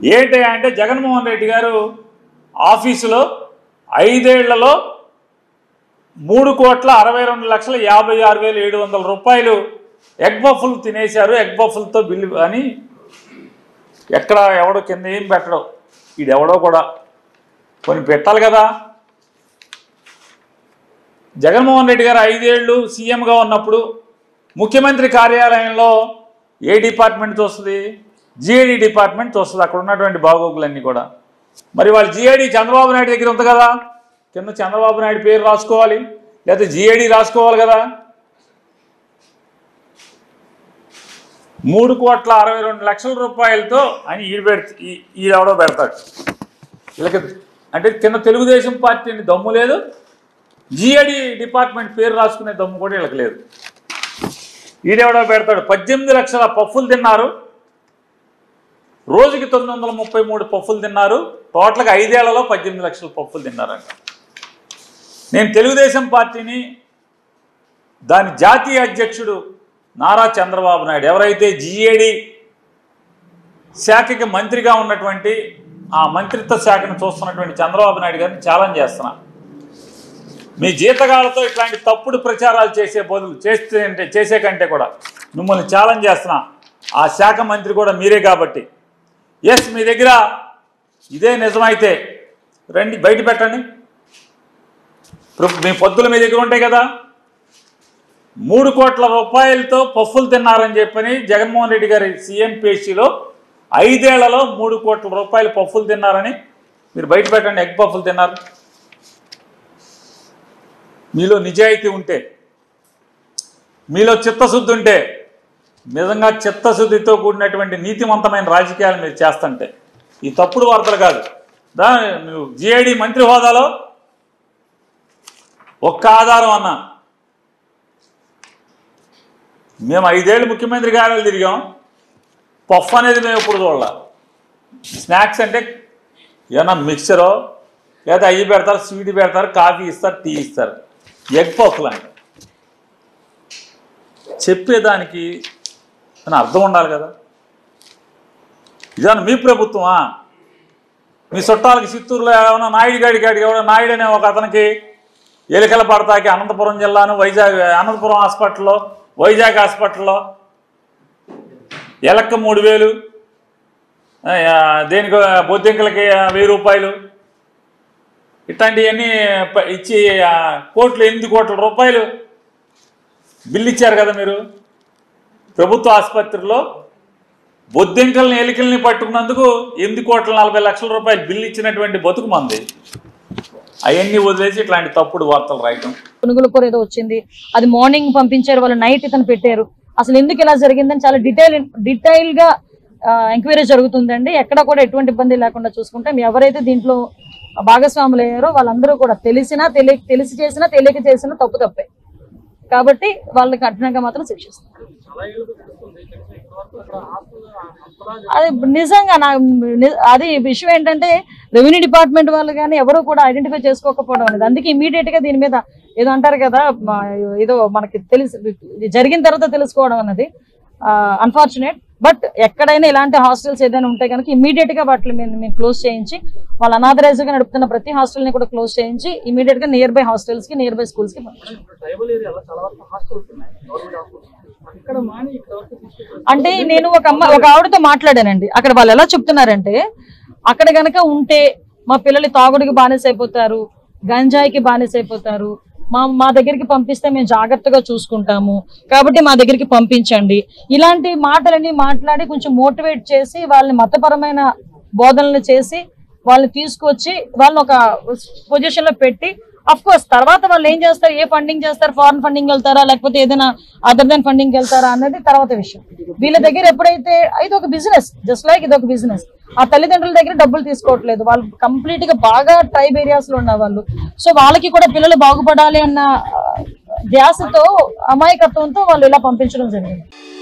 ఏంటి అంటే జగన్మోహన్ రెడ్డి గారు ఆఫీసులో ఐదేళ్లలో మూడు కోట్ల అరవై రెండు లక్షల యాభై ఆరు వేల ఏడు వందల రూపాయలు ఎగ్ బఫుల్ తినేశారు ఎగ్ బఫుల్తో బిల్లు అని ఎక్కడ ఎవడో కింద ఏం పెట్టడం ఈడెవడో కూడా కొన్ని పెట్టాలి కదా జగన్మోహన్ రెడ్డి గారు ఐదేళ్లు సీఎంగా ఉన్నప్పుడు ముఖ్యమంత్రి కార్యాలయంలో ఏ డిపార్ట్మెంట్ వస్తుంది జిఏడి డిపార్ట్మెంట్ వస్తుంది అక్కడ ఉన్నటువంటి బాగోగులన్నీ కూడా మరి వాళ్ళు జిఏడి చంద్రబాబు నాయుడు దగ్గర ఉంది కదా కింద చంద్రబాబు నాయుడు పేరు రాసుకోవాలి లేకపోతే జిఏడి రాసుకోవాలి కదా మూడు కోట్ల అరవై రెండు లక్షల రూపాయలతో అని ఈడు పెడితే ఈడెవడో పెడతాడు వీళ్ళకి అంటే కింద తెలుగుదేశం పార్టీని దమ్ము లేదు జిఏడి డిపార్ట్మెంట్ పేరు రాసుకునే దమ్ము కూడా వీళ్ళకి లేదు ఈడెవడో పెడతాడు పద్దెనిమిది లక్షల పఫ్ఫులు తిన్నారు రోజుకి తొమ్మిది వందల ముప్పై మూడు పఫ్ఫులు తిన్నారు టోటల్గా ఐదేళ్లలో పద్దెనిమిది లక్షల పఫ్ఫులు తిన్నారంట నేను తెలుగుదేశం పార్టీని దాని జాతీయ అధ్యక్షుడు నారా చంద్రబాబు నాయుడు ఎవరైతే జిఏడి శాఖకి మంత్రిగా ఉన్నటువంటి ఆ మంత్రిత్వ శాఖను చూస్తున్నటువంటి చంద్రబాబు నాయుడు గారిని ఛాలెంజ్ చేస్తున్నా మీ జీతగాలతో ఇట్లాంటి తప్పుడు ప్రచారాలు చేసే బదులు చేస్తే అంటే చేసే కంటే కూడా మిమ్మల్ని ఛాలెంజ్ చేస్తున్నా ఆ శాఖ మంత్రి కూడా మీరే కాబట్టి ఎస్ మీ దగ్గర ఇదే నిజమైతే రండి బయట పెట్టండి ఇప్పుడు మీ పొద్దులు మీ దగ్గర ఉంటాయి కదా మూడు కోట్ల రూపాయలతో పఫ్ఫులు తిన్నారని చెప్పని జగన్మోహన్ రెడ్డి గారి సీఎం పేషీలో ఐదేళ్లలో మూడు కోట్ల రూపాయలు పఫ్ఫులు తిన్నారని మీరు బయట పెట్టండి ఎగ్ పఫ్ఫులు తిన్నారు మీలో నిజాయితీ ఉంటే మీలో చిత్తశుద్ధి ఉంటే నిజంగా చిత్తశుద్ధితో కూడినటువంటి నీతివంతమైన రాజకీయాలు మీరు చేస్తుంటే ఈ తప్పుడు వార్తలు కాదు దా నువ్వు జిఐడి మంత్రి హోదాలో ఒక్క ఆధారం అన్నా మేము ఐదేళ్ళు ముఖ్యమంత్రి కార్యాలయం తిరిగాం పఫ్ అనేది మేము ఎప్పుడు చూడాల స్నాక్స్ అంటే ఏమన్నా మిక్చరో లేదా అయ్యి పెడతారు స్వీట్ పెడతారు కాఫీ ఇస్తారు టీ ఇస్తారు ఎగ్ పఫ్లు అంటే చెప్పేదానికి అని అర్థం ఉండాలి కదా ఇదాను మీ ప్రభుత్వమా మీ చుట్టాలకి చిత్తూరులో ఏమైనా నాయుడు గాడి గాడికి ఎవడో నాయుడు అనే ఒక అతనికి ఎలికల పడతాకి అనంతపురం జిల్లాను వైజాగ్ అనంతపురం హాస్పిటల్లో వైజాగ్ హాస్పిటల్లో ఎలక్క మూడు వేలు ఆ, దేనికి బొద్దింకలకి వెయ్యి రూపాయలు ఇట్లాంటివన్నీ ప- ఇచ్చి ఆ, కోట్లు ఎనిమిది కోట్ల రూపాయలు బిల్లు ఇచ్చారు కదా మీరు ప్రభుత్వ ఆసుపత్రిలో బొద్దింకల్ని ఎలికల్ని పట్టుకున్నందుకు ఎనిమిది కోట్ల నలభై లక్షల రూపాయలు బిల్లు ఇచ్చినటువంటి బతుకు మంది అవన్నీ వదిలేసి ఇట్లాంటి తప్పుడు వార్తలు రాయటం పునుగుల కూర ఏదో వచ్చింది అది మార్నింగ్ పంపించారు వాళ్ళు నైట్ ఇతను పెట్టారు అసలు ఎందుకు ఇలా జరిగిందని చాలా డీటెయిల్ డీటెయిల్ గా ఎంక్వైరీ జరుగుతుందండి ఎక్కడ కూడా ఎటువంటి ఇబ్బంది లేకుండా చూసుకుంటే మీ ఎవరైతే దీంట్లో భాగస్వాములు అయ్యారో వాళ్ళందరూ కూడా తెలిసినా తెలియ తెలిసి చేసినా తెలియక చేసినా తప్పు తప్పే కాబట్టి వాళ్ళకి కఠినంగా మాత్రం శిక్షిస్తారు అది నిజంగా నా ని- అది విషయం ఏంటంటే రెవెన్యూ డిపార్ట్మెంట్ వాళ్ళు కానీ ఎవరు కూడా ఐడెంటిఫై చేసుకోకపోవడం అనేది అందుకే ఇమీడియట్ గా దీని మీద ఏదో అంటారు కదా మా- ఏదో మనకి తెలిసి ఇది జరిగిన తర్వాత తెలుసుకోవడం అన్నది అన్ఫార్చునేట్ బట్ ఎక్కడైనా ఇలాంటి హాస్టల్స్ ఏదైనా ఉంటే కనుక ఇమీడియట్ గా వాటిని మేము మేము క్లోజ్ చేయించి వాళ్ళు అనాథరైజ్ గా నడుపుతున్న ప్రతి హాస్టల్ ని కూడా క్లోజ్ చేయించి ఇమీడియట్ గా నియర్ బై హాస్టల్స్ కి నియర్ బై స్కూల్స్ కి పంపించాం ట్రైబల్ ఏరియాలో చాలా వరకు హాస్టల్స్ ఉన్నాయి గవర్నమెంట్ హాస్టల్స్ అక్కడ మాని ఇక్కడ వరకు తీసుకెళ్ళి అంటే నేను ఒక అమ్మ ఒక ఆవిడతో మాట్లాడానండి అక్కడ వాళ్ళు ఎలా చెప్తున్నారంటే అక్కడ గనక ఉంటే మా పిల్లలు తాగుడికి బానిస అయిపోతారు గంజాయికి బానిస అయిపోతారు మా మా దగ్గరికి పంపిస్తే మేము జాగ్రత్తగా చూసుకుంటాము కాబట్టి మా దగ్గరికి పంపించండి ఇలాంటి మాటలన్నీ మాట్లాడి కొంచెం మోటివేట్ చేసి వాళ్ళని మతపరమైన బోధనలు చేసి వాళ్ళని తీసుకొచ్చి వాళ్ళని ఒక పొజిషన్ లో పెట్టి అఫ్ కోర్స్ తర్వాత వాళ్ళు ఏం చేస్తారు ఏ ఫండింగ్ చేస్తారు ఫారెన్ ఫండింగ్ వెళ్తారా లేకపోతే ఏదైనా అదర్ దెన్ ఫండింగ్ వెళ్తారా అన్నది తర్వాత విషయం వీళ్ళ దగ్గర ఎప్పుడైతే ఇది ఒక బిజినెస్ జస్ట్ లైక్ ఇది ఒక బిజినెస్ ఆ తల్లిదండ్రుల దగ్గర డబ్బులు తీసుకోవట్లేదు వాళ్ళు కంప్లీట్ గా బాగా ట్రైబ్ ఏరియాస్ లో ఉన్న వాళ్ళు సో వాళ్ళకి కూడా పిల్లలు బాగుపడాలి అన్న ఆ, ధ్యాసతో అమాయకత్వంతో వాళ్ళు ఇలా పంపించడం జరిగింది